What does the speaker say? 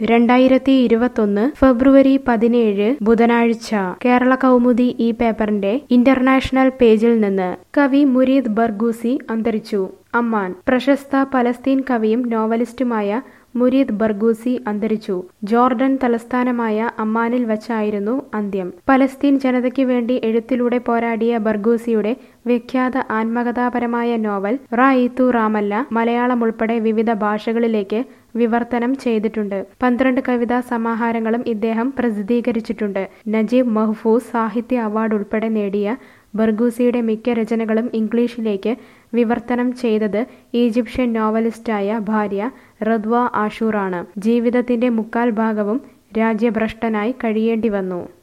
രണ്ടായിരത്തി ഇരുപത്തൊന്ന് ഫെബ്രുവരി പതിനേഴ് ബുധനാഴ്ച കേരള കൗമുദി ഈ പേപ്പറിന്റെ ഇന്റർനാഷണൽ പേജിൽ നിന്ന് കവി മുരീദ് ബർഗൂസി അന്തരിച്ചു അമ്മാൻ പ്രശസ്ത പലസ്തീൻ കവിയും നോവലിസ്റ്റുമായ മുരീദ് ബർഗൂസി അന്തരിച്ചു ജോർഡൻ തലസ്ഥാനമായ അമ്മാനിൽ വച്ചായിരുന്നു അന്ത്യം പലസ്തീൻ ജനതയ്ക്ക് വേണ്ടി എഴുത്തിലൂടെ പോരാടിയ ബർഗൂസിയുടെ വിഖ്യാത ആത്മകഥാപരമായ നോവൽ റായിത്തു റാമല്ല മലയാളം ഉൾപ്പെടെ വിവിധ ഭാഷകളിലേക്ക് വിവർത്തനം ചെയ്തിട്ടുണ്ട് പന്ത്രണ്ട് കവിതാ സമാഹാരങ്ങളും ഇദ്ദേഹം പ്രസിദ്ധീകരിച്ചിട്ടുണ്ട് നജീബ് മഹ്ഫൂസ് സാഹിത്യ അവാർഡ് ഉൾപ്പെടെ നേടിയ ബർഗൂസിയുടെ മിക്ക രചനകളും ഇംഗ്ലീഷിലേക്ക് വിവർത്തനം ചെയ്തത് ഈജിപ്ഷ്യൻ നോവലിസ്റ്റായ ഭാര്യ റദ്വ ആഷൂറാണ് ജീവിതത്തിന്റെ മുക്കാൽ ഭാഗവും രാജ്യഭ്രഷ്ടനായി കഴിയേണ്ടി വന്നു